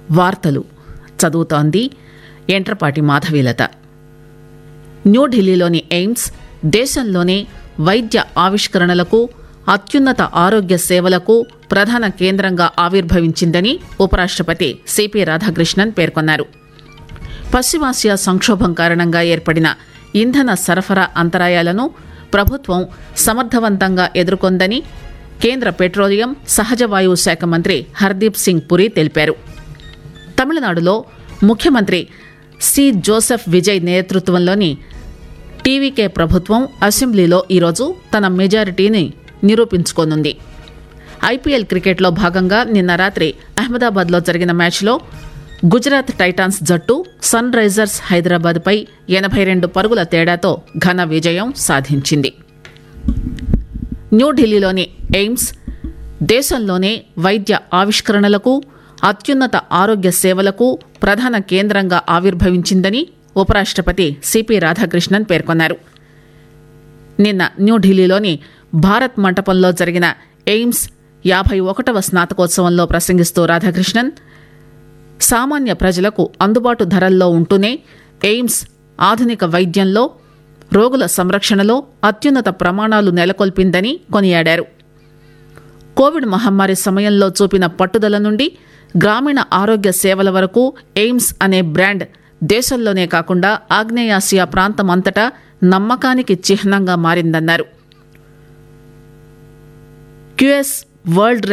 వార్తలు చదువుతోంది ఎంట్రపాటి మాధవీలత న్యూఢిల్లీలోని ఎయిమ్స్ దేశంలోనే వైద్య ఆవిష్కరణలకు అత్యున్నత ఆరోగ్య సేవలకు ప్రధాన కేంద్రంగా ఆవిర్భవించిందని ఉపరాష్టపతి సిపి రాధాకృష్ణన్ పేర్కొన్నారు పశ్చిమాసియా సంక్షోభం కారణంగా ఏర్పడిన ఇంధన సరఫరా అంతరాయాలను ప్రభుత్వం సమర్థవంతంగా ఎదుర్కొందని కేంద్ర పెట్రోలియం సహజ వాయువు శాఖ మంత్రి హర్దీప్ సింగ్ పురి తెలిపారు తమిళనాడులో ముఖ్యమంత్రి సి జోసెఫ్ విజయ్ నేతృత్వంలోని టీవీకే ప్రభుత్వం అసెంబ్లీలో ఈరోజు తన మెజారిటీని నిరూపించుకోనుంది ఐపీఎల్ క్రికెట్లో భాగంగా నిన్న రాత్రి అహ్మదాబాద్లో జరిగిన మ్యాచ్లో గుజరాత్ టైటాన్స్ జట్టు సన్ రైజర్స్ హైదరాబాద్పై ఎనభై రెండు పరుగుల తేడాతో ఘన విజయం సాధించింది న్యూఢిల్లీలోని ఎయిమ్స్ దేశంలోనే వైద్య ఆవిష్కరణలకు అత్యున్నత ఆరోగ్య సేవలకు ప్రధాన కేంద్రంగా ఆవిర్భవించిందని ఉపరాష్టపతి సిపి రాధాకృష్ణన్ పేర్కొన్నారు నిన్న న్యూఢిల్లీలోని భారత్ మంటపంలో జరిగిన ఎయిమ్స్ యాభై ఒకటవ స్నాతకోత్సవంలో ప్రసంగిస్తూ రాధాకృష్ణన్ సామాన్య ప్రజలకు అందుబాటు ధరల్లో ఉంటూనే ఎయిమ్స్ ఆధునిక వైద్యంలో రోగుల సంరక్షణలో అత్యున్నత ప్రమాణాలు నెలకొల్పిందని కొనియాడారు కోవిడ్ మహమ్మారి సమయంలో చూపిన పట్టుదల నుండి గ్రామీణ ఆరోగ్య సేవల వరకు ఎయిమ్స్ అనే బ్రాండ్ దేశంలోనే కాకుండా ఆగ్నేయాసియా ప్రాంతం అంతటా నమ్మకానికి చిహ్నంగా మారిందన్నారు క్యుఎస్ వరల్డ్